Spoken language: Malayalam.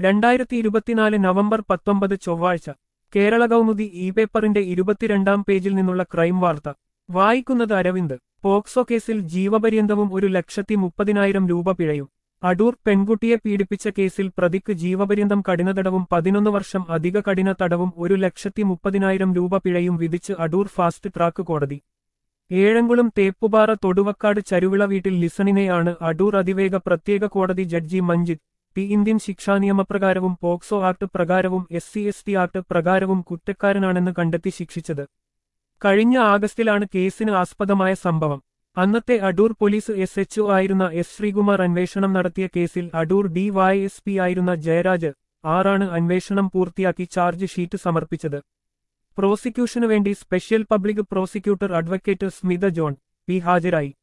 രണ്ടായിരത്തി ഇരുപത്തിനാല് നവംബർ പത്തൊമ്പത് ചൊവ്വാഴ്ച കേരള കൗമുദി ഇ പേപ്പറിന്റെ ഇരുപത്തിരണ്ടാം പേജിൽ നിന്നുള്ള ക്രൈം വാർത്ത വായിക്കുന്നത് അരവിന്ദ് പോക്സോ കേസിൽ ജീവപര്യന്തവും ഒരു ലക്ഷത്തി മുപ്പതിനായിരം രൂപ പിഴയും അടൂർ പെൺകുട്ടിയെ പീഡിപ്പിച്ച കേസിൽ പ്രതിക്ക് ജീവപര്യന്തം കഠിനതടവും പതിനൊന്ന് വർഷം അധിക കഠിന തടവും ഒരു ലക്ഷത്തി മുപ്പതിനായിരം രൂപ പിഴയും വിധിച്ച് അടൂർ ഫാസ്റ്റ് ട്രാക്ക് കോടതി ഏഴംകുളം തേപ്പുപാറ തൊടുവക്കാട് ചരുവിള വീട്ടിൽ ലിസണിനെയാണ് അടൂർ അതിവേഗ പ്രത്യേക കോടതി ജഡ്ജി മഞ്ജിത് ടി ഇന്ത്യൻ ശിക്ഷാ നിയമപ്രകാരവും പോക്സോ ആക്ട് പ്രകാരവും S C S T act പ്രകാരവും കുറ്റക്കാരനാണെന്ന് കണ്ടെത്തി ശിക്ഷിച്ചത് കഴിഞ്ഞ ആഗസ്റ്റിലാണ് കേസിന് ആസ്പദമായ സംഭവം അന്നത്തെ അടൂർ പോലീസ് എസ് എച്ച് ആയിരുന്ന എസ് ശ്രീകുമാർ അന്വേഷണം നടത്തിയ കേസിൽ Adoor D Y S P ആയിരുന്ന ജയരാജ് ആറാണ് അന്വേഷണം പൂർത്തിയാക്കി ചാർജ് ഷീറ്റ് സമർപ്പിച്ചത് പ്രോസിക്യൂഷനു വേണ്ടി special public prosecutor advocate Smitha John P ഹാജരായി